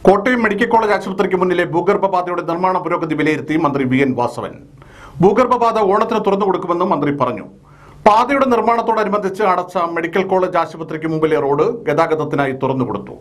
Kottayam medical college ആശുപത്രിക്ക് മുന്നിലെ ഭൂഗർഭപാതയുടെ നിർമ്മാണ പുരോഗതി വിലയിരുത്തി മന്ത്രി വി എൻ വാസവൻ ഭൂഗർഭപാത ഓണത്തിന് തുറന്നു കൊടുക്കുമെന്നും മന്ത്രി പറഞ്ഞു പാതയുടെ നിർമ്മാണത്തോടനുബന്ധിച്ച് അടച്ച മെഡിക്കൽ കോളേജ് ആശുപത്രിക്ക് മുമ്പിലെ റോഡ് ഗതാഗതത്തിനായി തുറന്നുകൊടുത്തു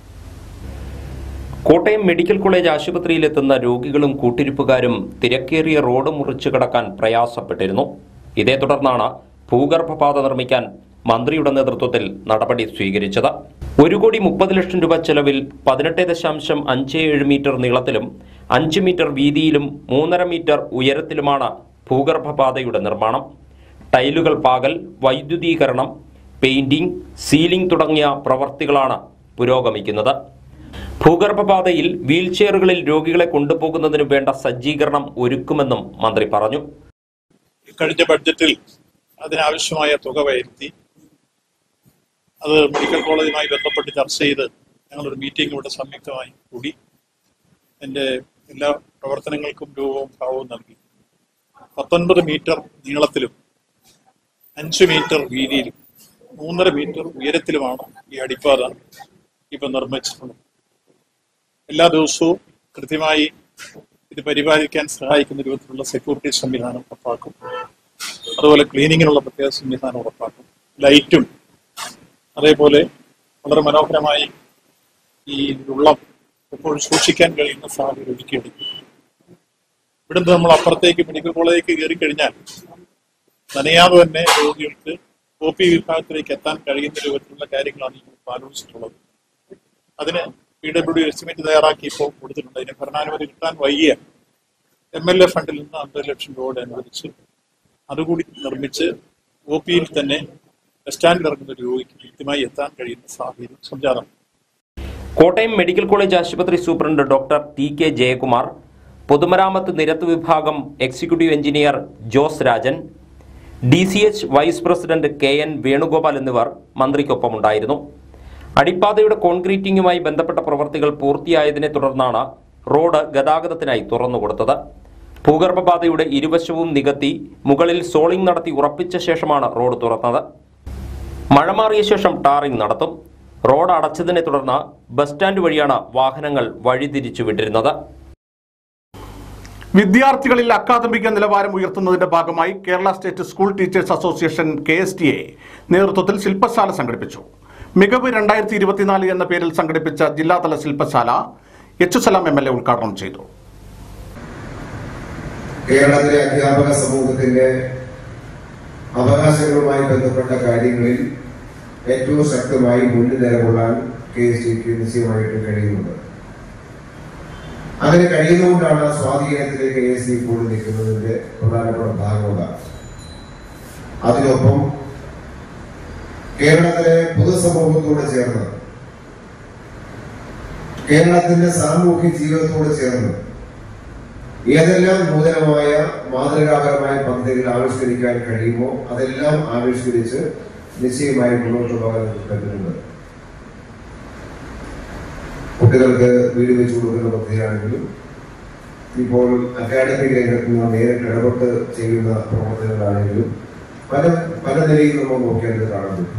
കോട്ടയം മെഡിക്കൽ കോളേജ് ആശുപത്രിയിലെത്തുന്ന രോഗികളും കൂട്ടിരിപ്പുകാരും തിരക്കേറിയ റോഡ് മുറിച്ചു കടക്കാൻ പ്രയാസപ്പെട്ടിരുന്നു ഇതേ തുടർന്നാണ് ഭൂഗർഭപാത നിർമ്മിക്കാൻ മന്ത്രിയുടെ നേതൃത്വത്തിൽ നടപടി സ്വീകരിച്ചത് ഒരു കോടി മുപ്പത് ലക്ഷം രൂപ ചെലവിൽ പതിനെട്ട് ദശാംശം അഞ്ച് ഏഴ് മീറ്റർ നീളത്തിലും അഞ്ച് മീറ്റർ വീതിയിലും മൂന്നര മീറ്റർ ഉയരത്തിലുമാണ് ഭൂഗർഭപാതയുടെ നിർമ്മാണം ടൈലുകൾ പാകൽ വൈദ്യുതീകരണം പെയിന്റിംഗ് സീലിംഗ് തുടങ്ങിയ പ്രവർത്തികളാണ് പുരോഗമിക്കുന്നത് ഭൂഗർഭപാതയിൽ വീൽചെയറുകളിൽ രോഗികളെ കൊണ്ടുപോകുന്നതിന് വേണ്ട സജ്ജീകരണം ഒരുക്കുമെന്നും മന്ത്രി പറഞ്ഞു കഴിഞ്ഞ ബഡ്ജറ്റിൽ അതിനാവശ്യമായ തുക വരുത്തി അത് മെഡിക്കൽ കോളേജുമായി ബന്ധപ്പെട്ട് ചർച്ച ചെയ്ത് ഞങ്ങളൊരു മീറ്റിംഗ് ഇവിടെ സംയുക്തമായി കൂടി എൻ്റെ എല്ലാ പ്രവർത്തനങ്ങൾക്കും രൂപവും ഭാവവും നൽകി പത്തൊൻപത് മീറ്റർ നീളത്തിലും അഞ്ച് മീറ്റർ വീതിയിലും മൂന്നര മീറ്റർ ഉയരത്തിലുമാണ് ഈ അടിപ്പാത ഇപ്പൊ നിർമ്മിച്ചിട്ടുള്ളത് എല്ലാ ദിവസവും കൃത്യമായി ഇത് പരിപാലിക്കാൻ സഹായിക്കുന്ന രൂപത്തിലുള്ള സെക്യൂരിറ്റി സംവിധാനം ഉറപ്പാക്കും അതുപോലെ ക്ലീനിങ്ങിനുള്ള പ്രത്യേക സംവിധാനം ഉറപ്പാക്കും ലൈറ്റും അതേപോലെ വളരെ മനോഹരമായി ഈ വെള്ളം എപ്പോഴും സൂക്ഷിക്കാൻ കഴിയുന്ന സാഹചര്യം ഒരുക്കിയെടുക്കും ഇവിടുന്ന് നമ്മൾ അപ്പുറത്തേക്ക് മെഡിക്കൽ കോളേജിലേക്ക് കയറി കഴിഞ്ഞാൽ നനയാതെ തന്നെ രോഗികൾക്ക് ഒ പി വിഭാഗത്തിലേക്ക് എത്താൻ കഴിയുന്ന രൂപത്തിലുള്ള കാര്യങ്ങളാണ് ഇപ്പോൾ ആലോചിച്ചിട്ടുള്ളത് അതിന് പി ഡബ്ല്യു ഡി എസ്റ്റിമേറ്റ് തയ്യാറാക്കി ഇപ്പോൾ കൊടുത്തിട്ടുണ്ട് അതിന് ഭരണാനുമതി കിട്ടാൻ വൈകിയ എം എൽ എ ഫണ്ടിൽ നിന്ന് അമ്പത് ലക്ഷം രൂപ അനുവദിച്ച് അതുകൂടി നിർമ്മിച്ച് ഒ പിയിൽ തന്നെ ബസ് സ്റ്റാൻഡിൽ ഇറങ്ങുന്ന രോഗിക്ക് കൃത്യമായി എത്താൻ കഴിയുന്ന സാഹചര്യം സംജാതം കോട്ടയം മെഡിക്കൽ കോളേജ് ആശുപത്രി superintendent doctor T K Jayakumar പൊതുമരാമത്ത് നിരത്ത് വിഭാഗം executive engineer Jose Rajan D C H vice president K N Venugopal എന്നിവർ മന്ത്രിക്കൊപ്പമുണ്ടായിരുന്നു അടിപ്പാതയുടെ കോൺക്രീറ്റിംഗുമായി ബന്ധപ്പെട്ട പ്രവർത്തികൾ പൂർത്തിയായതിനെ തുടർന്നാണ് റോഡ് ഗതാഗതത്തിനായി തുറന്നുകൊടുത്തത് ഭൂഗർഭപാതയുടെ ഇരുവശവും നികത്തി മുകളിൽ സോളിംഗ് നടത്തി ഉറപ്പിച്ച ശേഷമാണ് റോഡ് തുറന്നത് മഴ മാറിയ ശേഷം ടാറിംഗ് നടത്തും റോഡ് അടച്ചതിനെ തുടർന്ന് ബസ് സ്റ്റാൻഡ് വഴിയാണ് വാഹനങ്ങൾ വഴിതിരിച്ചു വിട്ടിരുന്നത് വിദ്യാർത്ഥികളിൽ അക്കാദമിക നിലവാരം ഉയർത്തുന്നതിന്റെ ഭാഗമായി Kerala state school teachers association K S T A നേതൃത്വത്തിൽ ശില്പശാല സംഘടിപ്പിച്ചു മികവ് രണ്ടായിരത്തി ഇരുപത്തിനാല് എന്ന പേരിൽ സംഘടിപ്പിച്ച ജില്ലാതല ശില്പശാല H Salam M L A ഉദ്ഘാടനം ചെയ്തു കേരളത്തിലെ അധ്യാപക സമൂഹത്തിന്റെ അവകാശങ്ങളുമായി ബന്ധപ്പെട്ട കാര്യങ്ങളിൽ ഏറ്റവും ശക്തമായി മുന്നിൽ നിലകൊള്ളാൻ കെ എസ് ടിക്ക് നിശ്ചയമായിട്ട് കഴിയുന്നുണ്ട് അങ്ങനെ കഴിയുന്നതുകൊണ്ടാണ് സ്വാധീനത്തിലേക്ക് കെ എസ് സി കൂടി നിൽക്കുന്നതിന്റെ പ്രധാനപ്പെട്ട ഭാഗമത അതിനൊപ്പം കേരളത്തിലെ പൊതുസമൂഹത്തോട് ചേർന്ന് കേരളത്തിന്റെ സാമൂഹ്യ ജീവിതത്തോട് ചേർന്ന് ഏതെല്ലാം നൂതനമായ മാതൃകാപരമായ പദ്ധതികൾ ആവിഷ്കരിക്കാൻ കഴിയുമോ അതെല്ലാം ആവിഷ്കരിച്ച് നിശ്ചയമായി മുന്നോട്ട് പോകാൻ പറ്റുന്നുണ്ട് കുട്ടികൾക്ക് വീട് വെച്ചു കൊടുക്കുന്ന പദ്ധതിയാണെങ്കിലും ഇപ്പോൾ അക്കാഡമിക് രംഗത്ത് നിന്ന് നേരിട്ട് ഇടപെട്ട് ചെയ്യുന്ന പ്രവർത്തനങ്ങളാണെങ്കിലും പല പല നിലയിൽ നമ്മൾ നോക്കേണ്ടത് കാണാൻ പറ്റും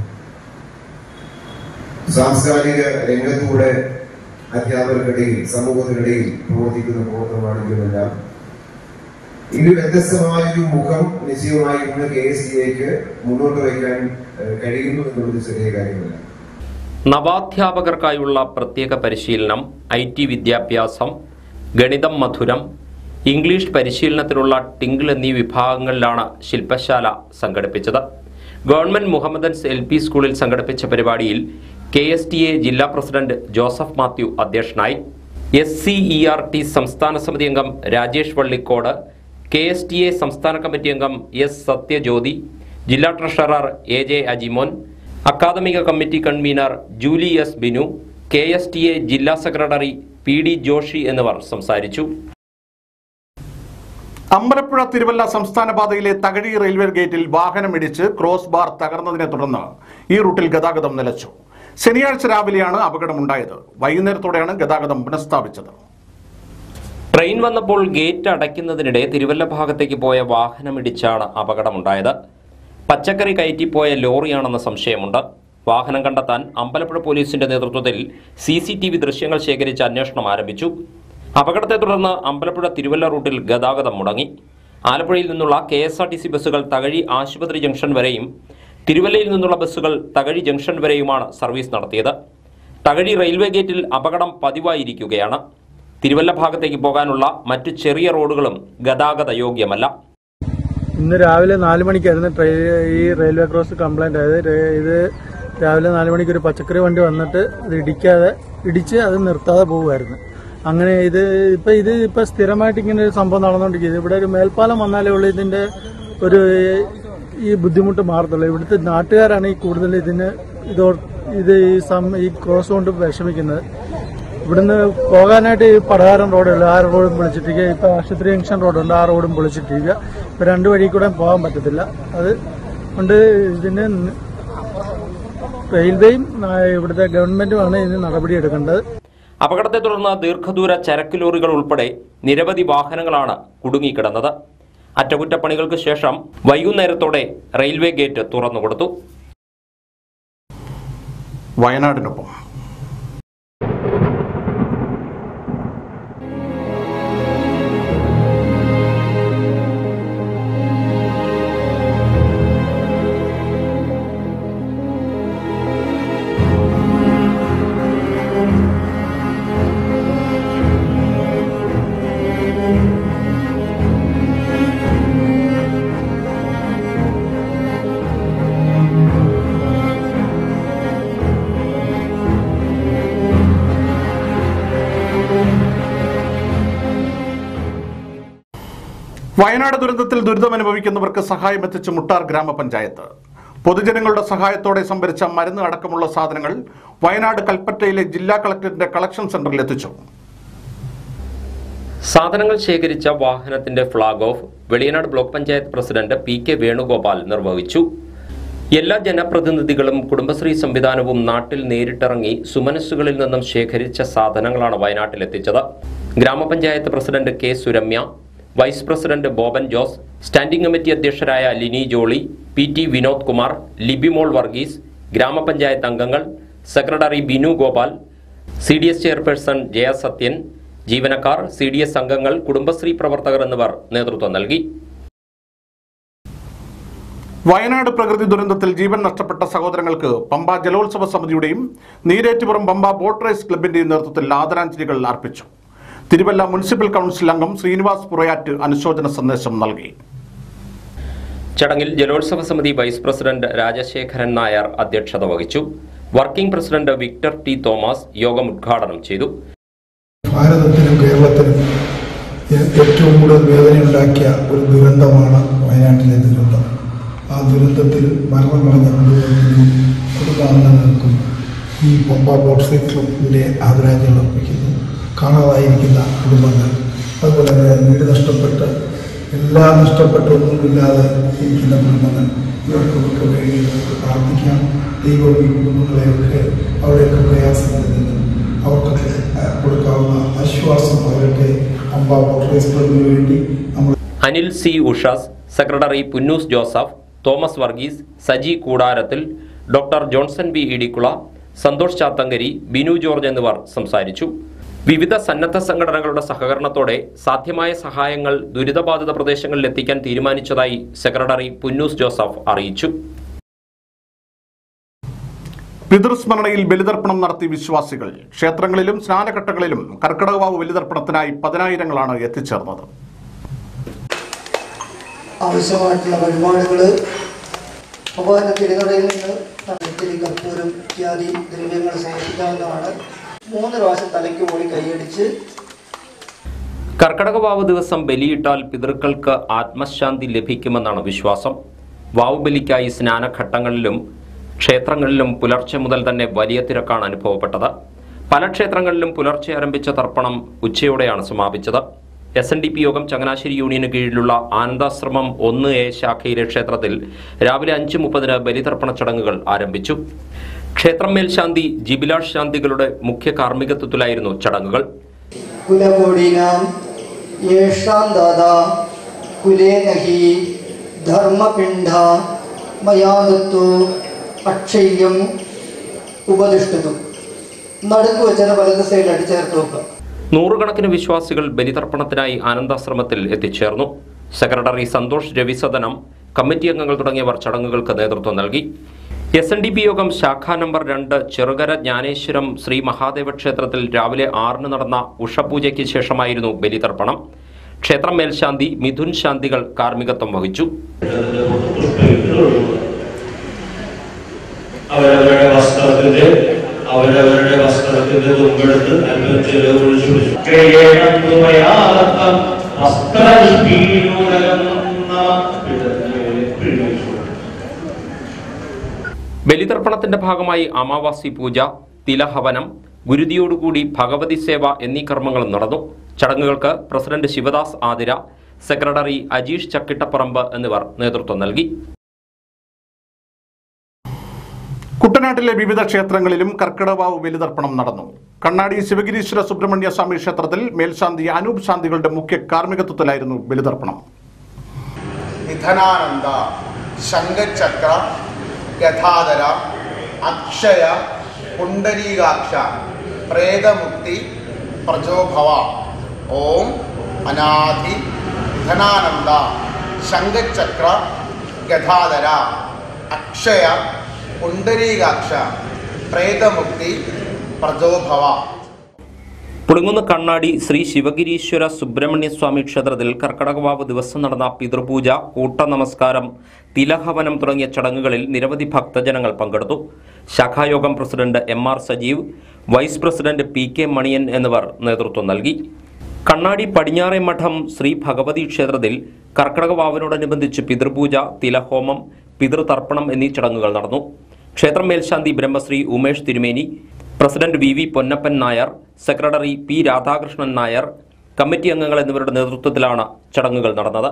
സാംസ്കാരിക രംഗത്തൂടെ അധ്യാപകർക്കിടയിൽ സമൂഹത്തിനിടയിൽ പ്രവർത്തിക്കുന്ന പ്രവർത്തനമാണെങ്കിലുമെല്ലാം ഇനി വ്യത്യസ്തമായൊരു മുഖം നിശ്ചയമായി ഇന്ന് കെ എസ് സിയേക്ക് മുന്നോട്ട് വയ്ക്കാൻ ഏഹ്, കഴിയുന്നു എന്നുള്ളത് ചെറിയ കാര്യമല്ല നവാധ്യാപകർക്കായുള്ള പ്രത്യേക പരിശീലനം ഐ ടി വിദ്യാഭ്യാസം ഗണിതം മധുരം ഇംഗ്ലീഷ് പരിശീലനത്തിനുള്ള ടിങ്കിൾ എന്നീ വിഭാഗങ്ങളിലാണ് ശില്പശാല സംഘടിപ്പിച്ചത് ഗവൺമെന്റ് മുഹമ്മദൻസ് എൽ പി സ്കൂളിൽ സംഘടിപ്പിച്ച പരിപാടിയിൽ കെ എസ് ടി എ ജില്ലാ പ്രസിഡന്റ് ജോസഫ് മാത്യു അധ്യക്ഷനായി S C E R T സംസ്ഥാന സമിതി അംഗം Rajesh Vallikode K S T A സംസ്ഥാന കമ്മിറ്റി അംഗം എസ് സത്യജ്യോതി ജില്ലാ ട്രഷറർ എ ജെ അജിമോൻ അക്കാദമിക committee convener Julie S Binu K S T A ജില്ലാ സെക്രട്ടറി പി ഡി ജോഷി എന്നിവർ സംസാരിച്ചു അമ്പലപ്പുഴ തിരുവല്ല സംസ്ഥാന പാതയിലെ തകഴി റെയിൽവേ ഗേറ്റിൽ വാഹനമിടിച്ച് ക്രോസ് ബാർ തകർന്നതിനെ തുടർന്ന് ഈ റൂട്ടിൽ ഗതാഗതം നിലച്ചു ശനിയാഴ്ച രാവിലെയാണ് അപകടമുണ്ടായത് വൈകുന്നേരത്തോടെയാണ് ഗതാഗതം പുനഃസ്ഥാപിച്ചത് ട്രെയിൻ വന്നപ്പോൾ ഗേറ്റ് അടയ്ക്കുന്നതിനിടെ തിരുവല്ല ഭാഗത്തേക്ക് പോയ വാഹനമിടിച്ചാണ് അപകടമുണ്ടായത് പച്ചക്കറി കയറ്റിപ്പോയ ലോറിയാണെന്ന സംശയമുണ്ട് വാഹനം കണ്ടെത്താൻ അമ്പലപ്പുഴ പോലീസിന്റെ നേതൃത്വത്തിൽ സി സി ടി വി ദൃശ്യങ്ങൾ ശേഖരിച്ച് അന്വേഷണം ആരംഭിച്ചു അപകടത്തെ തുടർന്ന് അമ്പലപ്പുഴ തിരുവല്ല റൂട്ടിൽ ഗതാഗതം മുടങ്ങി ആലപ്പുഴയിൽ നിന്നുള്ള K S R T C ബസ്സുകൾ തകഴി ആശുപത്രി ജംഗ്ഷൻ വരെയും തിരുവല്ലയിൽ നിന്നുള്ള ബസ്സുകൾ തകഴി ജംഗ്ഷൻ വരെയുമാണ് സർവീസ് നടത്തിയത് തകഴി റെയിൽവേ ഗേറ്റിൽ അപകടം പതിവായിരിക്കുകയാണ് തിരുവല്ല ഭാഗത്തേക്ക് പോകാനുള്ള മറ്റ് ചെറിയ റോഡുകളും ഗതാഗത യോഗ്യമല്ല ഇന്ന് രാവിലെ നാല് മണിക്കായിരുന്നു ട്രെയിൻ ഈ റെയിൽവേ ക്രോസ് കംപ്ലൈന്റ് ആയത് രേ- ഇത് രാവിലെ നാല് മണിക്ക് ഒരു പച്ചക്കറി വണ്ടി വന്നിട്ട് ഇത് ഇടിക്കാതെ ഇടിച്ച് അത് നിർത്താതെ പോവുമായിരുന്നു അങ്ങനെ ഇത് ഇപ്പൊ ഇത് ഇപ്പൊ സ്ഥിരമായിട്ട് ഇങ്ങനെ ഒരു സംഭവം നടന്നുകൊണ്ടിരിക്കുന്നത് ഇവിടെ ഒരു മേൽപ്പാലം വന്നാലേ ഉള്ളൂ ഇതിന്റെ ഒരു ഈ ബുദ്ധിമുട്ട് മാറത്തുള്ളൂ ഇവിടുത്തെ നാട്ടുകാരാണ് ഈ കൂടുതൽ ഇതിന് ഇതോ ഇത് ഈ സം ഈ ക്രോസ് കൊണ്ട് വിഷമിക്കുന്നത് ഇവിടുന്ന് പോകാനായിട്ട് ഈ പടകാരൻ റോഡുള്ളൂ ആ റോഡും പൊളിച്ചിട്ടിരിക്കുക ഇപ്പൊ ആശുപത്രി ജംഗ്ഷൻ റോഡുണ്ട് ആ റോഡും പൊളിച്ചിട്ടിരിക്കുക ഇപ്പൊ രണ്ട് വഴി കൂടെ പോകാൻ പറ്റത്തില്ല അത് കൊണ്ട് ഇതിന് റെയിൽവേയും ആ, ഇവിടുത്തെ ഗവൺമെന്റുമാണ് ഇതിന് നടപടിയെടുക്കേണ്ടത് അപകടത്തെ തുടർന്ന് ദീർഘദൂര ചരക്ക് ലോറികൾ ഉൾപ്പെടെ നിരവധി വാഹനങ്ങളാണ് കുടുങ്ങിക്കിടന്നത് അറ്റകുറ്റപ്പണികൾക്ക് ശേഷം വൈകുന്നേരത്തോടെ റെയിൽവേ ഗേറ്റ് തുറന്നുകൊടുത്തു വയനാടിനൊപ്പം വയനാട് ദുരന്തത്തിൽ ദുരിതമനുഭവിക്കുന്നവർക്ക് സഹായം എത്തിച്ച് മുട്ടാർ ഗ്രാമപഞ്ചായത്ത് പൊതുജനങ്ങളുടെ സഹായത്തോടെ സംഭരിച്ച മരുന്ന് അടക്കമുള്ള സാധനങ്ങൾ വയനാട് കൽപ്പറ്റയിലെ ജില്ലാ കളക്ടറിന്റെ കളക്ഷൻ സെന്ററിൽ എത്തിച്ചു സാധനങ്ങൾ ശേഖരിച്ച വാഹനത്തിന്റെ flag off Veliyanad block panchayat president P K Venugopal നിർവഹിച്ചു എല്ലാ ജനപ്രതിനിധികളും കുടുംബശ്രീ സംവിധാനവും നാട്ടിൽ നേരിട്ടിറങ്ങി സുമനസ്സുകളിൽ നിന്നും ശേഖരിച്ച സാധനങ്ങളാണ് വയനാട്ടിലെത്തിച്ചത് ഗ്രാമപഞ്ചായത്ത് president K Suramya vice president Boban Jose standing committee അധ്യക്ഷരായ ലിനി ജോളി പി ടി വിനോദ് കുമാർ ലിബിമോൾ വർഗീസ് ഗ്രാമപഞ്ചായത്ത് അംഗങ്ങൾ secretary Binu Gopal C D S chairperson Jaya Sathyan ജീവനക്കാർ സി ഡി എസ് അംഗങ്ങൾ കുടുംബശ്രീ പ്രവർത്തകർ എന്നിവർ നേതൃത്വം നൽകി വയനാട് പ്രകൃതി ദുരന്തത്തിൽ ജീവൻ നഷ്ടപ്പെട്ട സഹോദരങ്ങൾക്ക് പമ്പ ജലോത്സവ സമിതിയുടെയും നീരേറ്റുപുറം പമ്പ ബോട്ട് റേസ് ക്ലബിന്റെയും നേതൃത്വത്തിൽ ആദരാഞ്ജലികൾ അർപ്പിച്ചു തിരുവല്ല മുനിസിപ്പൽ കൗൺസിൽ അംഗം ശ്രീനിവാസ് പുറയാറ്റ് അനുശോചന സന്ദേശം നൽകി ചടങ്ങിൽ ജലോത്സവ സമിതി വൈസ് പ്രസിഡന്റ് രാജശേഖരൻ നായർ അധ്യക്ഷത വഹിച്ചു working president Victor T Thomas യോഗം ഉദ്ഘാടനം ചെയ്തു ഭാരതത്തിനും കേരളത്തിനും ഏ- ഏറ്റവും കൂടുതൽ വേദനയുണ്ടാക്കിയ ഒരു ദുരന്തമാണ് വയനാട്ടിലെ ദുരന്തം ആ ദുരന്തത്തിൽ മരണമടഞ്ഞ കുടുംബത്തിനും കുടുംബാംഗങ്ങൾക്കും ഈ പമ്പ ബോട്ട്സൈ ക്ലബിൻ്റെ ആദരാഞ്ജലികൾ അർപ്പിക്കുന്നു കാണാതായിരിക്കുന്ന കുടുംബങ്ങൾ അതുപോലെ തന്നെ വീട് നഷ്ടപ്പെട്ട് എല്ലാം നഷ്ടപ്പെട്ടൊന്നുമില്ലാതെ ഇരിക്കുന്ന കുടുംബങ്ങൾ ഇവർക്കൊക്കെ വേണ്ടി നമുക്ക് പ്രാർത്ഥിക്കാം ദൈവം ഈ കുടുംബങ്ങളെയൊക്കെ അവരുടെയൊക്കെ പ്രയാസങ്ങളിൽ നിന്നും അവർക്കൊക്കെ ആ, കൊടുക്കാവുന്ന ആശ്വാസം അവരുടെ അമ്പ ബോട്ടറേസ് ക്ലബിന് വേണ്ടി നമ്മൾ Anil C Ushas secretary Punnoose Joseph Thomas Varghese Saji കൂടാരത്തിൽ doctor Johnson B Idicula Santhosh Chathankary Binu George എന്നിവർ സംസാരിച്ചു വിവിധ സന്നദ്ധ സംഘടനകളുടെ സഹകരണത്തോടെ സാധ്യമായ സഹായങ്ങൾ ദുരിതബാധിത പ്രദേശങ്ങളിൽ എത്തിക്കാൻ തീരുമാനിച്ചതായി സെക്രട്ടറി പുന്നൂസ് ജോസഫ് അറിയിച്ചു പിതൃസ്മരണയിൽ ബലിതർപ്പണം നടത്തി വിശ്വാസികൾ ക്ഷേത്രങ്ങളിലും സ്നാനഘട്ടങ്ങളിലും കർക്കിടകവാവ് ബലിതർപ്പണത്തിനായി പതിനായിരങ്ങളാണ് എത്തിച്ചേർന്നത് ആവശ്യമായിട്ടുള്ള വഴിപാടുകൾ ഭഗവാന്റെ തിരുനടയിൽ നിന്ന് തലത്തിരി കർപ്പൂരം ഇത്യാദി ദ്രവ്യങ്ങൾ സമർപ്പിക്കാവുന്നതാണ് മൂന്ന് പ്രാവശ്യം തലയ്ക്ക് പോയി കൈയടിച്ച് കർക്കടകവാവ് ദിവസം ബലിയിട്ടാൽ പിതൃക്കൾക്ക് ആത്മശാന്തി ലഭിക്കുമെന്നാണ് വിശ്വാസം വാവ് ബലിക്കായി സ്നാനഘട്ടങ്ങളിലും ക്ഷേത്രങ്ങളിലും പുലർച്ചെ മുതൽ തന്നെ വലിയ തിരക്കാണ് അനുഭവപ്പെട്ടത് പല ക്ഷേത്രങ്ങളിലും പുലർച്ചെ ആരംഭിച്ച തർപ്പണം ഉച്ചയോടെയാണ് സമാപിച്ചത് എസ് എൻ ഡി പി യോഗം ചങ്ങനാശ്ശേരി യൂണിയന് കീഴിലുള്ള ആനന്ദാശ്രമം ഒന്ന് എ ശാഖയിലെ ക്ഷേത്രത്തിൽ രാവിലെ അഞ്ച് മുപ്പതിന് ബലിതർപ്പണ ചടങ്ങുകൾ ആരംഭിച്ചു ക്ഷേത്രം മേൽശാന്തി ജിബിലാഷ് ശാന്തികളുടെ മുഖ്യ കാർമ്മികത്വത്തിലായിരുന്നു ചടങ്ങുകൾ കുലകോടീനാം യേഷാം ദാദാ കുലേ നഹി ധർമ്മപിണ്ഡ മയാ ദത്തോ അക്ഷയ്യം ഉപദിഷ്ടുന്നു നടുക്ക് വെച്ചാൽ വലത് സൈഡിലായിട്ട് ചേർത്ത് വെക്കുക നൂറുകണക്കിന് വിശ്വാസികൾ ബലിതർപ്പണത്തിനായി ആനന്ദാശ്രമത്തിൽ എത്തിച്ചേർന്നു സെക്രട്ടറി സന്തോഷ് രവിസദനം കമ്മിറ്റി അംഗങ്ങൾ തുടങ്ങിയവർ ചടങ്ങുകൾക്ക് നേതൃത്വം നൽകി എസ് എൻ ഡി പി യോഗം ശാഖാ നമ്പർ രണ്ട് ചെറുകര ജ്ഞാനേശ്വരം ശ്രീ മഹാദേവ ക്ഷേത്രത്തിൽ രാവിലെ ആറിന് നടന്ന ഉഷപൂജയ്ക്ക് ശേഷമായിരുന്നു ബലിതർപ്പണം ക്ഷേത്രം മേൽശാന്തി മിഥുൻ ശാന്തികൾ കാർമ്മികത്വം വഹിച്ചു അവരവരുടെ വസ്ത്രത്തിന്റെ അവരവരുടെ വസ്ത്രത്തിന്റെ തുമ്പെടുത്ത് അല്പം ചെലവ് കുഴിച്ചു ബലിതർപ്പണത്തിന്റെ ഭാഗമായി അമാവാസി പൂജ തിലഹവനം ഗുരുതിയോടുകൂടി ഭഗവതി സേവ എന്നീ കർമ്മങ്ങളും നടന്നു ചടങ്ങുകൾക്ക് പ്രസിഡന്റ് ശിവദാസ് ആതിര സെക്രട്ടറി അജീഷ് ചക്കിട്ടപ്പറമ്പ് എന്നിവർ നേതൃത്വം നൽകി കുട്ടനാട്ടിലെ വിവിധ ക്ഷേത്രങ്ങളിലും കർക്കിടവാവ് ബലിതർപ്പണം നടന്നു കണ്ണാടി ശിവഗിരീശ്വര സുബ്രഹ്മണ്യ സ്വാമി ക്ഷേത്രത്തിൽ മേൽശാന്തി അനൂപ് ശാന്തികളുടെ മുഖ്യ കാർമ്മികത്വത്തിലായിരുന്നു ബലിതർപ്പണം നിധനാനന്ദ ശംഖചക്ര ഗഥാധര അക്ഷയ പുണ്ടരീകാക്ഷ പ്രേതമുക്തി പ്രജോഭവ ഓം അനാഥി നിധനാനന്ദ ശംഖചക്ര ഗഥാധര അക്ഷയ പുണ്ടരീകാക്ഷ പ്രേതമുക്തി പ്രജോഭവ പുളിങ്ങുന്ന് കണ്ണാടി ശ്രീ ശിവഗിരീശ്വര സുബ്രഹ്മണ്യ സ്വാമി ക്ഷേത്രത്തിൽ കർക്കടകവാവ് ദിവസം നടന്ന പിതൃപൂജ കൂട്ട നമസ്കാരം തിലഹവനം തുടങ്ങിയ ചടങ്ങുകളിൽ നിരവധി ഭക്തജനങ്ങൾ പങ്കെടുത്തു ശാഖായോഗം president M R Sajeev vice president P K Maniyan എന്നിവർ നേതൃത്വം നൽകി കണ്ണാടി പടിഞ്ഞാറേ മഠം ശ്രീ ഭഗവതി ക്ഷേത്രത്തിൽ കർക്കടകവാവിനോടനുബന്ധിച്ച് പിതൃപൂജ തിലഹോമം പിതൃതർപ്പണം എന്നീ ചടങ്ങുകൾ നടന്നു ക്ഷേത്രം മേൽശാന്തി Brahmashri Umesh Thirumeni president V V Ponnappan Nair secretary P Radhakrishnan Nair committee അംഗങ്ങൾ എന്നിവരുടെ നേതൃത്വത്തിലാണ് ചടങ്ങുകൾ നടന്നത്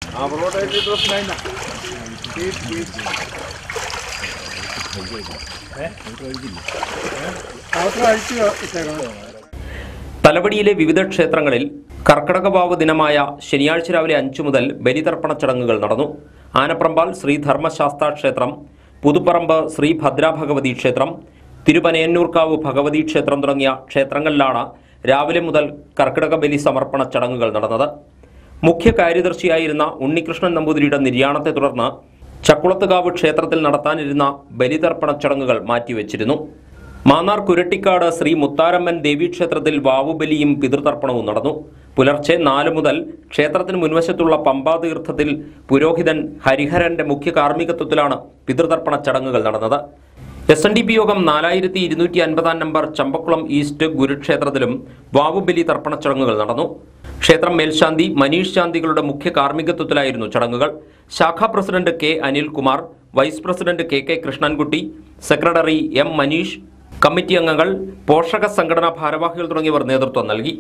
തലവടിയിലെ വിവിധ ക്ഷേത്രങ്ങളിൽ കർക്കടകവാവ് ദിനമായ ശനിയാഴ്ച രാവിലെ അഞ്ചു മുതൽ ബലിതർപ്പണ ചടങ്ങുകൾ നടന്നു ആനപ്രമ്പാൽ ശ്രീ ധർമ്മശാസ്ത്ര ക്ഷേത്രം പുതുപ്പറമ്പ് ശ്രീ ഭദ്രാഭഗവതി ക്ഷേത്രം തിരുപനയന്നൂർക്കാവ് ഭഗവതി ക്ഷേത്രം തുടങ്ങിയ ക്ഷേത്രങ്ങളിലാണ് രാവിലെ മുതൽ കർക്കിടക ബലി സമർപ്പണ ചടങ്ങുകൾ നടന്നത് മുഖ്യ കാര്യദർശിയായിരുന്ന ഉണ്ണികൃഷ്ണൻ നമ്പൂതിരിയുടെ നിര്യാണത്തെ തുടർന്ന് ചക്കുളത്തുകാവ് ക്ഷേത്രത്തിൽ നടത്താനിരുന്ന ബലിതർപ്പണ ചടങ്ങുകൾ മാറ്റിവെച്ചിരുന്നു മാന്നാർ കുരട്ടിക്കാട് ശ്രീ മുത്താരമ്മൻ ദേവീക്ഷേത്രത്തിൽ വാവുബലിയും പിതൃതർപ്പണവും നടന്നു പുലർച്ചെ നാല് മുതൽ ക്ഷേത്രത്തിന് മുൻവശത്തുള്ള പമ്പാതീർത്ഥത്തിൽ പുരോഹിതൻ ഹരിഹരന്റെ മുഖ്യ കാർമ്മികത്വത്തിലാണ് പിതൃതർപ്പണ ചടങ്ങുകൾ നടന്നത് എസ് എൻ ഡി പി യോഗം നാലായിരത്തി ഇരുന്നൂറ്റി അൻപതാം നമ്പർ ചമ്പക്കുളം ഈസ്റ്റ് ഗുരുക്ഷേത്രത്തിലും വാവുബലി തർപ്പണ ചടങ്ങുകൾ നടന്നു ക്ഷേത്രം മേൽശാന്തി മനീഷ് ശാന്തികളുടെ മുഖ്യ കാർമ്മികത്വത്തിലായിരുന്നു ചടങ്ങുകൾ ശാഖാ president K Anilkumar vice president K K Krishnankutty secretary M Maneesh committee അംഗങ്ങൾ പോഷക സംഘടനാ ഭാരവാഹികൾ തുടങ്ങിയവർ നേതൃത്വം നൽകി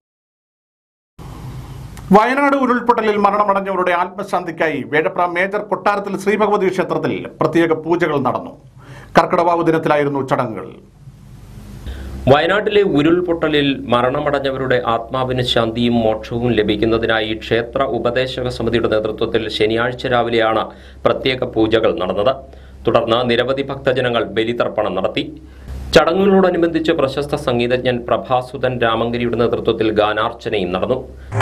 വയനാട് ഉരുൾപൊട്ടലിൽ മരണമടഞ്ഞവരുടെ ആത്മശാന്തിക്കായി വേഴപ്ര മേജർ കൊട്ടാരത്തിൽ ശ്രീഭഗവതി ക്ഷേത്രത്തിൽ പ്രത്യേക പൂജകൾ നടന്നു കർക്കിടവാവ് ദിനത്തിലായിരുന്നു ചടങ്ങുകൾ വയനാട്ടിലെ ഉരുൾപൊട്ടലിൽ മരണമടഞ്ഞവരുടെ ആത്മാവിന് ശാന്തിയും മോക്ഷവും ലഭിക്കുന്നതിനായി ക്ഷേത്ര ഉപദേശക സമിതിയുടെ നേതൃത്വത്തിൽ ശനിയാഴ്ച രാവിലെയാണ് പ്രത്യേക പൂജകൾ നടന്നത് തുടർന്ന് നിരവധി ഭക്തജനങ്ങൾ ബലിതർപ്പണം നടത്തി ചടങ്ങുകളോടനുബന്ധിച്ച് പ്രശസ്ത സംഗീതജ്ഞൻ പ്രഭാസുതൻ രാമങ്കരിയുടെ നേതൃത്വത്തിൽ ഗാനാർച്ചനയും നടന്നു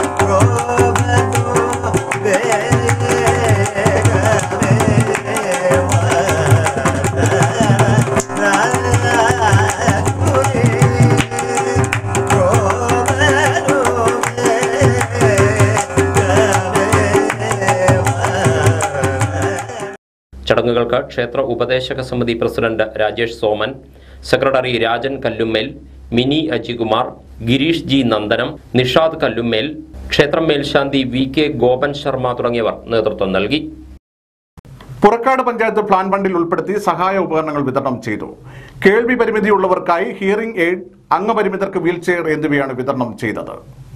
ചടങ്ങുകൾക്ക് ക്ഷേത്ര ഉപദേശക സമിതി president Rajesh Soman secretary Rajan Kallummel Mini Ajikumar Gireesh G Nandanam Nishad Kallummel ക്ഷേത്രം മേൽശാന്തി വി കെ ഗോപൻ ശർമ്മ തുടങ്ങിയവർ നേതൃത്വം നൽകി പുറക്കാട് പഞ്ചായത്ത് പ്ലാൻ ഫണ്ടിൽ ഉൾപ്പെടുത്തി സഹായ ഉപകരണങ്ങൾ വിതരണം ചെയ്തു കേൾവി പരിമിതിയുള്ളവർക്കായി ഹിയറിംഗ് എയ്ഡ് അംഗപരിമിതർക്ക് വീൽചെയർ എന്നിവയാണ് വിതരണം ചെയ്തത്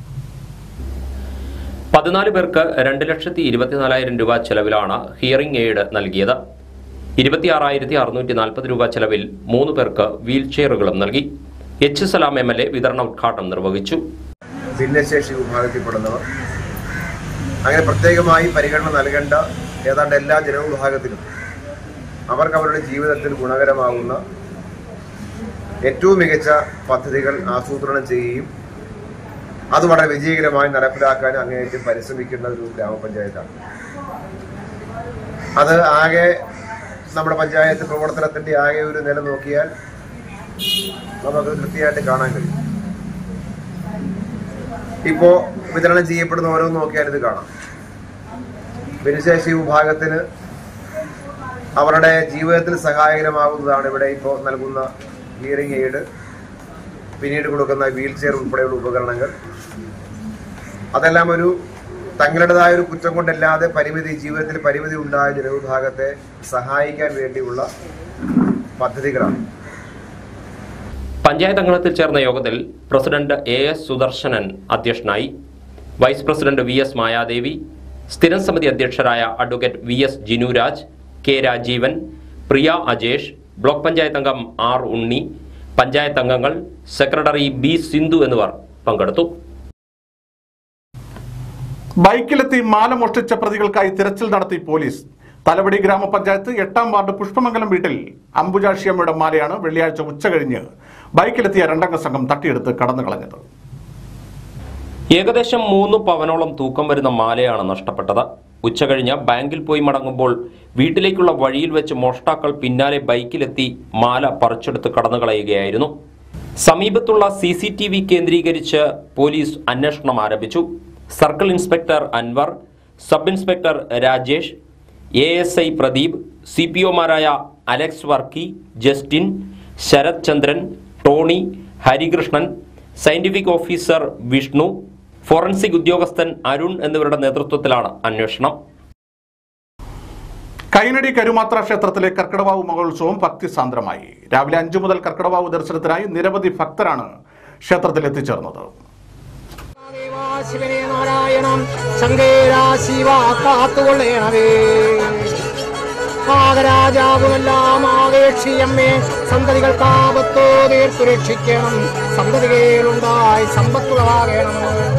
പതിനാല് പേർക്ക് രണ്ട് ലക്ഷത്തി ഇരുപത്തിനാലായിരം രൂപ ചെലവിലാണ് ഹിയറിംഗ് എയ്ഡ് നൽകിയത് ഇരുപത്തിയാറായിരത്തി അറുന്നൂറ്റി നാൽപ്പത് രൂപ ചെലവിൽ മൂന്ന് പേർക്ക് വീൽ ചെയറുകളും നൽകി H Salam M L A വിതരണ ഉദ്ഘാടനം നിർവഹിച്ചു ഭിന്നശേഷി വിഭാഗത്തിൽപ്പെടുന്നവർ അങ്ങനെ പ്രത്യേകമായി പരിഗണന നൽകേണ്ട ഏതാണ്ട് എല്ലാ ജനവിഭാഗത്തിലും അവർക്ക് അവരുടെ ജീവിതത്തിൽ ഗുണകരമാകുന്ന ഏറ്റവും മികച്ച പദ്ധതികൾ ആസൂത്രണം ചെയ്യുകയും അത് വളരെ വിജയകരമായി നടപ്പിലാക്കാൻ അങ്ങേയറ്റം പരിശ്രമിക്കുന്ന ഒരു ഗ്രാമപഞ്ചായത്താണ് അത് ആകെ നമ്മുടെ പഞ്ചായത്ത് പ്രവർത്തനത്തിന്റെ ആകെ ഒരു നില നോക്കിയാൽ നമുക്ക് കൃത്യമായിട്ട് കാണാൻ കഴിയും ഇപ്പോ വിതരണം ചെയ്യപ്പെടുന്ന ഓരോന്ന് നോക്കിയാൽ ഇത് കാണാം ഭിന്നശേഷി വിഭാഗത്തിന് അവരുടെ ജീവിതത്തിൽ സഹായകരമാകുന്നതാണ് ഇവിടെ ഇപ്പോൾ നൽകുന്ന ഹിയറിംഗ് എയ്ഡ് പിന്നീട് കൊടുക്കുന്ന വീൽ ചെയർ ഉൾപ്പെടെയുള്ള ഉപകരണങ്ങൾ അതെല്ലാം ഒരു തങ്ങളുടേതായ ഒരു കുറ്റം കൊണ്ടല്ലാതെ പരിമിതി ജീവിതത്തിൽ പരിമിതി ഉണ്ടായ ജനവിഭാഗത്തെ സഹായിക്കാൻ വേണ്ടിയുള്ള പദ്ധതികളാണ് പഞ്ചായത്ത് അംഗണത്തിൽ ചേർന്ന യോഗത്തിൽ പ്രസിഡന്റ് എ എസ് സുദർശനൻ അധ്യക്ഷനായി vice president V S Mayadevi സ്ഥിരം സമിതി അധ്യക്ഷരായ advocate V S Jinuraj K Rajeevan Priya Ajesh block panchayat അംഗം ആർ ഉണ്ണി പഞ്ചായത്ത് അംഗങ്ങൾ സെക്രട്ടറി ബി സിന്ധു എന്നിവർ പങ്കെടുത്തു ബൈക്കിലെത്തി മാല മോഷ്ടിച്ച പ്രതികൾക്കായി തിരച്ചിൽ നടത്തി പോലീസ് തലവടി ഗ്രാമപഞ്ചായത്ത് എട്ടാം വാർഡ് പുഷ്പമംഗലം വീട്ടിൽ അംബുജാഷിയമ്മയുടെ മാലയാണ് വെള്ളിയാഴ്ച ഉച്ച കഴിഞ്ഞ് ബൈക്കിലെത്തിയ രണ്ടംഗ സംഘം തട്ടിയെടുത്ത് കടന്നു കളഞ്ഞത് ഏകദേശം മൂന്ന് പവനോളം തൂക്കം വരുന്ന മാലയാണ് നഷ്ടപ്പെട്ടത് ഉച്ചകഴിഞ്ഞ് ബാങ്കിൽ പോയി മടങ്ങുമ്പോൾ വീട്ടിലേക്കുള്ള വഴിയിൽ വെച്ച് മോഷ്ടാക്കൾ പിന്നാലെ ബൈക്കിലെത്തി മാല പറിച്ചെടുത്ത് കടന്നു കളയുകയായിരുന്നു സമീപത്തുള്ള സി സി ടി വി കേന്ദ്രീകരിച്ച് പോലീസ് അന്വേഷണം ആരംഭിച്ചു circle inspector Anwar sub inspector Rajesh A S I Pradeep C P ഒമാരായ Alex Varkey Justin Sarath Chandran Tony Harikrishnan scientific officer Vishnu forensic ഉദ്യോഗസ്ഥൻ അരുൺ എന്നിവരുടെ നേതൃത്വത്തിലാണ് അന്വേഷണം കൈനടി കരുമാത്ര ക്ഷേത്രത്തിലെ കർക്കിടവാവ് മഹോത്സവം ഭക്തിസാന്ദ്രമായി രാവിലെ അഞ്ചു മുതൽ കർക്കിടവാവ് ദർശനത്തിനായി നിരവധി ഭക്തരാണ് ക്ഷേത്രത്തിൽ എത്തിച്ചേർന്നത് ശിവനെ നാരായണം ശങ്കേരാ ശിവ കാത്തുകൊള്ളേണവേ നാഗരാജാവുമെല്ലാം ആകേക്ഷിയമ്മേ സന്തതികൾക്ക് ആപത്തോ തീർത്തു രക്ഷിക്കണം സന്തതികളുണ്ടായി സമ്പത്തുകളാകണം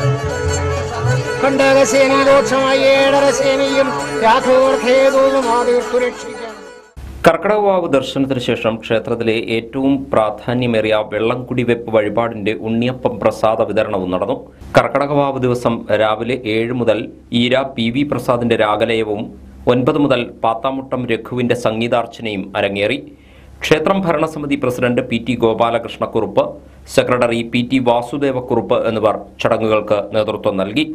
കണ്ടകസേനി ദോഷമായി ഏഴരസേനിയും രാഘവർഖേതുവും ആ തീർത്തു രക്ഷിക്കണം കർക്കടകവാവ് ദർശനത്തിന് ശേഷം ക്ഷേത്രത്തിലെ ഏറ്റവും പ്രാധാന്യമേറിയ വെള്ളം കുടിവെപ്പ് വഴിപാടിന്റെ ഉണ്ണിയപ്പം പ്രസാദ വിതരണവും നടന്നു കർക്കടകവാവ് ദിവസം രാവിലെ ഏഴ് മുതൽ ഈര പി വി പ്രസാദിന്റെ രാഗലയവും ഒൻപത് മുതൽ പാത്താമുട്ടം രഘുവിന്റെ സംഗീതാർച്ചനയും അരങ്ങേറി ക്ഷേത്രം ഭരണസമിതി president P T Gopalakrishnakurup secretary P T Vasudevakurup എന്നിവർ ചടങ്ങുകൾക്ക് നേതൃത്വം നൽകി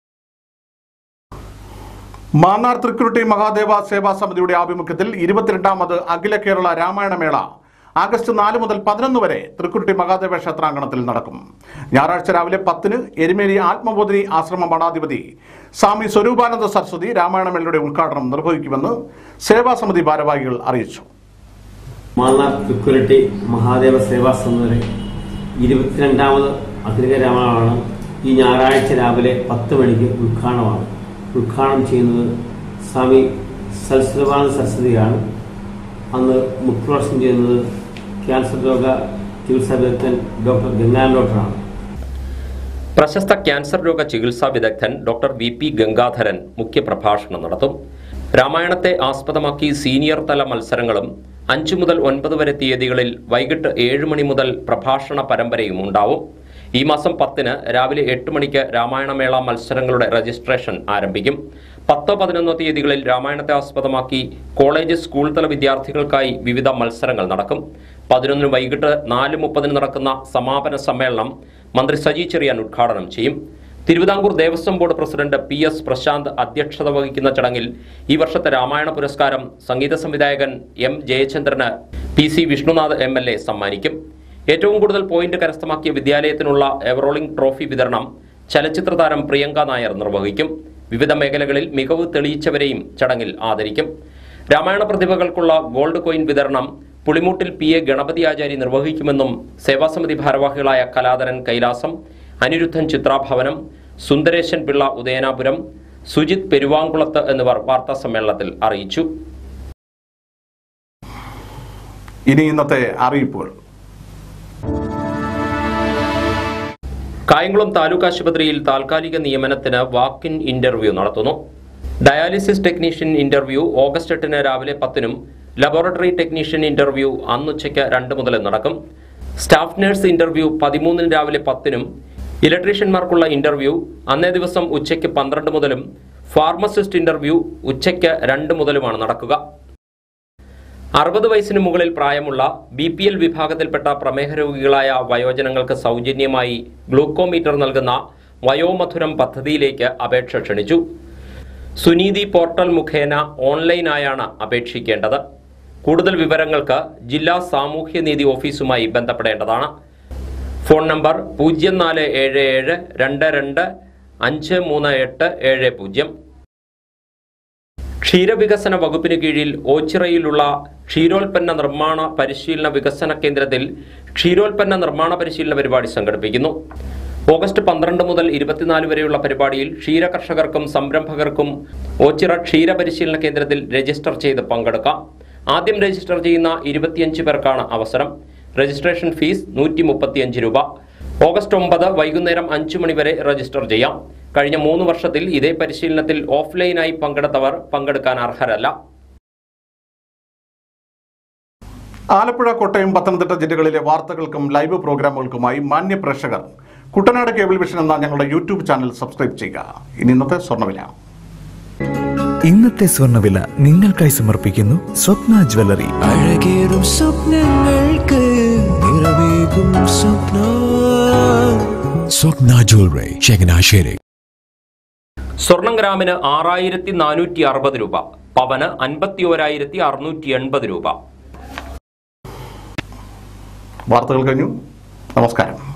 മാന്നാർ തൃക്കുരുട്ടി മഹാദേവ സേവാ സമിതിയുടെ ആഭിമുഖ്യത്തിൽ ഇരുപത്തിരണ്ടാമത് അഖില കേരള രാമായണമേള ആഗസ്റ്റ് നാല് മുതൽ പതിനൊന്ന് വരെ തൃക്കുരുട്ടി മഹാദേവ ക്ഷേത്രാങ്കണത്തിൽ നടക്കും ഞായറാഴ്ച രാവിലെ പത്തിന് എരുമേലി ആത്മബോധിനി ആശ്രമ മഠാധിപതി സ്വാമി സ്വരൂപാനന്ദ സരസ്വതി രാമായണമേളയുടെ ഉദ്ഘാടനം നിർവഹിക്കുമെന്ന് സേവാ സമിതി ഭാരവാഹികൾ അറിയിച്ചു മാന്നാർ തൃക്കുരട്ടി മഹാദേവ സേവാ സമിതിയുടെ ഇരുപത്തിരണ്ടാമത് അഖിലിക രാമായണമാണ് ഈ ഞായറാഴ്ച രാവിലെ പത്ത് മണിക്ക് ഉദ്ഘാടനമാണ് ഉദ്ഘാടനം ചെയ്യുന്നത് സ്വാമി സൽസ്വരൂപാനന്ദ സരസ്വതിയാണ് അന്ന് മുഖ്യപ്രവേശനം ചെയ്യുന്നത് ക്യാൻസർ രോഗ ചികിത്സാ വിദഗ്ധൻ ഡോക്ടർ ഗംഗാൻ ഡോക്ടറാണ് പ്രശസ്ത ക്യാൻസർ രോഗ ചികിത്സാ വിദഗ്ധൻ ഡോക്ടർ വി പി ഗംഗാധരൻ മുഖ്യപ്രഭാഷണം നടത്തും രാമായണത്തെ ആസ്പദമാക്കി സീനിയർ തല മത്സരങ്ങളും അഞ്ചു മുതൽ ഒൻപത് വരെ തീയതികളിൽ വൈകിട്ട് ഏഴ് മണി മുതൽ പ്രഭാഷണ പരമ്പരയും ഉണ്ടാവും ഈ മാസം പത്തിന് രാവിലെ എട്ട് മണിക്ക് രാമായണമേള മത്സരങ്ങളുടെ രജിസ്ട്രേഷൻ ആരംഭിക്കും പത്ത് പതിനൊന്ന് തീയതികളിൽ രാമായണത്തെ ആസ്പദമാക്കി കോളേജ് സ്കൂൾ തല വിദ്യാർത്ഥികൾക്കായി വിവിധ മത്സരങ്ങൾ നടക്കും പതിനൊന്നിന് വൈകിട്ട് നാല് മുപ്പതിന് നടക്കുന്ന സമാപന സമ്മേളനം മന്ത്രി സജി ചെറിയാൻ ഉദ്ഘാടനം ചെയ്യും Thiruvithamkoor Devaswom board president P S Prasanth അധ്യക്ഷത വഹിക്കുന്ന ചടങ്ങിൽ ഈ വർഷത്തെ രാമായണ പുരസ്കാരം സംഗീത സംവിധായകൻ എം ജയചന്ദ്രന് P C Vishnunath M L A സമ്മാനിക്കും ഏറ്റവും കൂടുതൽ പോയിന്റ് കരസ്ഥമാക്കിയ വിദ്യാലയത്തിനുള്ള എവറോളിംഗ് ട്രോഫി വിതരണം ചലച്ചിത്ര താരം പ്രിയങ്ക നായർ നിർവഹിക്കും വിവിധ മേഖലകളിൽ മികവ് തെളിയിച്ചവരെയും ചടങ്ങിൽ ആദരിക്കും രാമായണ പ്രതിഭകൾക്കുള്ള ഗോൾഡ് കോയിൻ വിതരണം പുളിമൂട്ടിൽ പി എ ഗണപതി ആചാരി നിർവഹിക്കുമെന്നും സേവാസമിതി ഭാരവാഹികളായ കലാധരൻ കൈലാസം അനിരുദ്ധൻ ചിത്രാഭവനം സുന്ദരേശൻ പിള്ള ഉദയനാപുരം സുജിത് പെരുവാങ്കുളത്ത് എന്നിവർ വാർത്താ സമ്മേളനത്തിൽ അറിയിച്ചു ഇനി ഇന്നത്തെ അറിയിപ്പുകൾ കായംകുളം താലൂക്ക് ആശുപത്രിയിൽ താൽക്കാലിക നിയമനത്തിന് വാക്ക് ഇൻ ഇന്റർവ്യൂ നടത്തുന്നു ഡയാലിസിസ് ടെക്നീഷ്യൻ ഇന്റർവ്യൂ ഓഗസ്റ്റ് എട്ടിന് രാവിലെ പത്തിനും ലബോറട്ടറി ടെക്നീഷ്യൻ ഇന്റർവ്യൂ അന്നുച്ചയ്ക്ക് രണ്ട് മുതൽ നടക്കും സ്റ്റാഫ് നഴ്സ് ഇന്റർവ്യൂ പതിമൂന്നിന് രാവിലെ പത്തിനും ഇലക്ട്രീഷ്യന്മാർക്കുള്ള ഇന്റർവ്യൂ അന്നേ ദിവസം ഉച്ചയ്ക്ക് പന്ത്രണ്ട് മുതലും ഫാർമസിസ്റ്റ് ഇന്റർവ്യൂ ഉച്ചയ്ക്ക് രണ്ട് മുതലുമാണ് നടക്കുക അറുപത് വയസ്സിന് മുകളിൽ പ്രായമുള്ള ബി പി എൽ വിഭാഗത്തിൽപ്പെട്ട പ്രമേഹ രോഗികളായ വയോജനങ്ങൾക്ക് സൗജന്യമായി ഗ്ലൂക്കോമീറ്റർ നൽകുന്ന വയോമധുരം പദ്ധതിയിലേക്ക് അപേക്ഷ ക്ഷണിച്ചു സുനീതി പോർട്ടൽ മുഖേന ഓൺലൈനായാണ് അപേക്ഷിക്കേണ്ടത് കൂടുതൽ വിവരങ്ങൾക്ക് ജില്ലാ സാമൂഹ്യനീതി ഓഫീസുമായി ബന്ധപ്പെടേണ്ടതാണ് ഫോൺ നമ്പർ പൂജ്യം നാല് ഏഴ് ഏഴ് രണ്ട് രണ്ട് അഞ്ച് മൂന്ന് എട്ട് ഏഴ് പൂജ്യം ക്ഷീരവികസന വകുപ്പിന് കീഴിൽ ഓച്ചിറയിലുള്ള ക്ഷീരോൽപ്പന്ന നിർമ്മാണ പരിശീലന വികസന കേന്ദ്രത്തിൽ ക്ഷീരോൽപ്പന്ന നിർമ്മാണ പരിശീലന പരിപാടി സംഘടിപ്പിക്കുന്നു ഓഗസ്റ്റ് പന്ത്രണ്ട് മുതൽ ഇരുപത്തിനാല് വരെയുള്ള പരിപാടിയിൽ ക്ഷീര കർഷകർക്കും സംരംഭകർക്കും ഓച്ചിറ ക്ഷീര പരിശീലന കേന്ദ്രത്തിൽ രജിസ്റ്റർ ചെയ്ത് പങ്കെടുക്കാം ആദ്യം രജിസ്റ്റർ ചെയ്യുന്ന ഇരുപത്തിയഞ്ച് പേർക്കാണ് അവസരം രജിസ്ട്രേഷൻ ഫീസ് നൂറ്റി മുപ്പത്തിയഞ്ച് രൂപ ഓഗസ്റ്റ് ഒമ്പത് വൈകുന്നേരം അഞ്ചു മണി വരെ രജിസ്റ്റർ ചെയ്യാം കഴിഞ്ഞ മൂന്ന് വർഷത്തിൽ ഇതേ പരിശീലനത്തിൽ ഓഫ്ലൈനായി പങ്കെടുത്തവർ പങ്കെടുക്കാൻ അർഹരല്ല ആലപ്പുഴ കോട്ടയം പത്തനംതിട്ട ജില്ലകളിലെ വാർത്തകൾക്കും ലൈവ് പ്രോഗ്രാമുകൾക്കുമായി മാന്യ പ്രേക്ഷകർ കുട്ടനാട് കേബിൾ വിഷൻ എന്ന ഞങ്ങളുടെ യൂട്യൂബ് ചാനൽ സബ്സ്ക്രൈബ് ചെയ്യുക ഇനി ഇന്നത്തെ സ്വർണ്ണവില ഇന്നത്തെ സ്വർണ്ണവില നിങ്ങൾക്കായി സമർപ്പിക്കുന്നു സ്വപ്ന ജ്വല്ലറി അഴകേറും സ്വപ്നങ്ങൾക്ക് നിറവേകും സ്വപ്ന സ്വപ്ന ജ്വല്ലറി ചങ്ങനാശ്ശേരി സ്വർണം ഗ്രാമിന് ആറായിരത്തി നാനൂറ്റി അറുപത് രൂപ പവന് അൻപത്തി ഓരായിരത്തി അറുന്നൂറ്റി എൺപത് രൂപ വാർത്തകൾ കഴിഞ്ഞു നമസ്കാരം